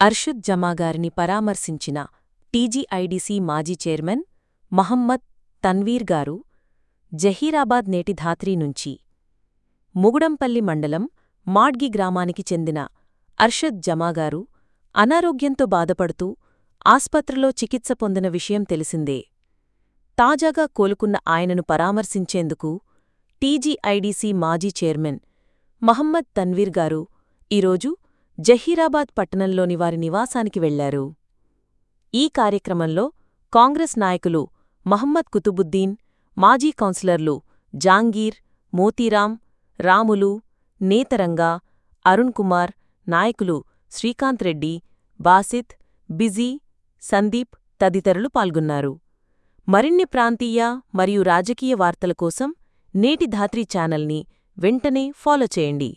అర్షద్ జమాగారిని పరామర్శించిన టీజీఐడీసీ మాజీ చైర్మన్ మహమ్మద్ తన్వీర్ గారు జహీరాబాద్ నేటి ధాత్రి నుంచి ముగుడంపల్లి మండలం మాడ్గి గ్రామానికి చెందిన అర్షద్ జమాగారు అనారోగ్యంతో బాధపడుతూ ఆస్పత్రిలో చికిత్స పొందిన విషయం తెలిసిందే తాజాగా కోలుకున్న ఆయనను పరామర్శించేందుకు టీజీఐడీసీ మాజీ చైర్మన్ మహమ్మద్ తన్వీర్ గారు ఈరోజు జహీరాబాద్ పట్టణంలోని వారి నివాసానికి వెళ్లారు ఈ కార్యక్రమంలో కాంగ్రెస్ నాయకులు మహమ్మద్ కుతుబుద్దీన్ మాజీ కౌన్సిలర్లు జాంగీర్ మోతీరాం రాములు నేతరంగా అరుణ్ కుమార్ నాయకులు శ్రీకాంత్ రెడ్డి బాసిత్ బిజీ సందీప్ తదితరులు పాల్గొన్నారు మరిన్ని ప్రాంతీయ మరియు రాజకీయ వార్తల కోసం నేటి ధాత్రి ఛానల్ని వెంటనే ఫాలో చేయండి